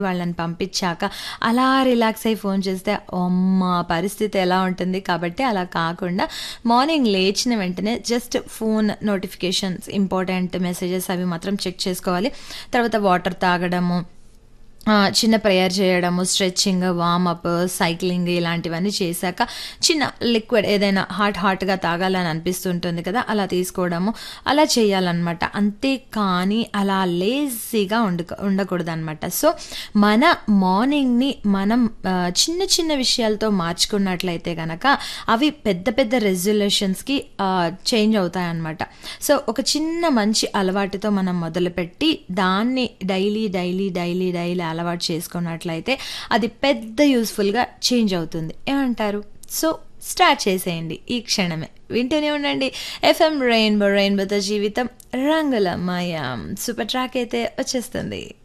వాళ్ళని పంపించాక అలా రిలాక్స్ అయ్యి ఫోన్ చేస్తే అమ్మ పరిస్థితి ఎలా ఉంటుంది కాబట్టి అలా కాకుండా మార్నింగ్ లేచిన వెంటనే just phone notifications important messages అవి మాత్రం చెక్ చేసుకోవాలి తర్వాత వాటర్ తాగడము ఆ, చిన్న ప్రేయర్ చేయడము స్ట్రెచ్చింగ్ వార్మప్ సైక్లింగ్ ఇలాంటివన్నీ చేశాక చిన్న లిక్విడ్ ఏదైనా హాట్ హాట్గా తాగాలని అనిపిస్తుంటుంది కదా అలా తీసుకోవడము అలా చేయాలన్నమాట అంతే కానీ అలా లేజీగా ఉండ ఉండకూడదు అనమాట సో మన మార్నింగ్ని మనం ఆ, చిన్న చిన్న విషయాలతో మార్చుకున్నట్లయితే కనుక అవి పెద్ద పెద్ద రెజల్యూషన్స్కి చేంజ్ అవుతాయన్నమాట సో ఒక చిన్న మంచి అలవాటుతో మనం మొదలుపెట్టి దాన్ని డైలీ డైలీ డైలీ డైలీ అలవాటు చేసుకున్నట్లయితే అది పెద్ద యూస్ఫుల్గా చేంజ్ అవుతుంది ఏమంటారు సో స్టార్ట్ చేసేయండి ఈ క్షణమే వింటూనే ఉండండి ఎఫ్ఎం రెయిన్బో రెయిన్బోతో జీవితం రంగుల మయం సూపర్ ట్రాక్ అయితే వచ్చేస్తుంది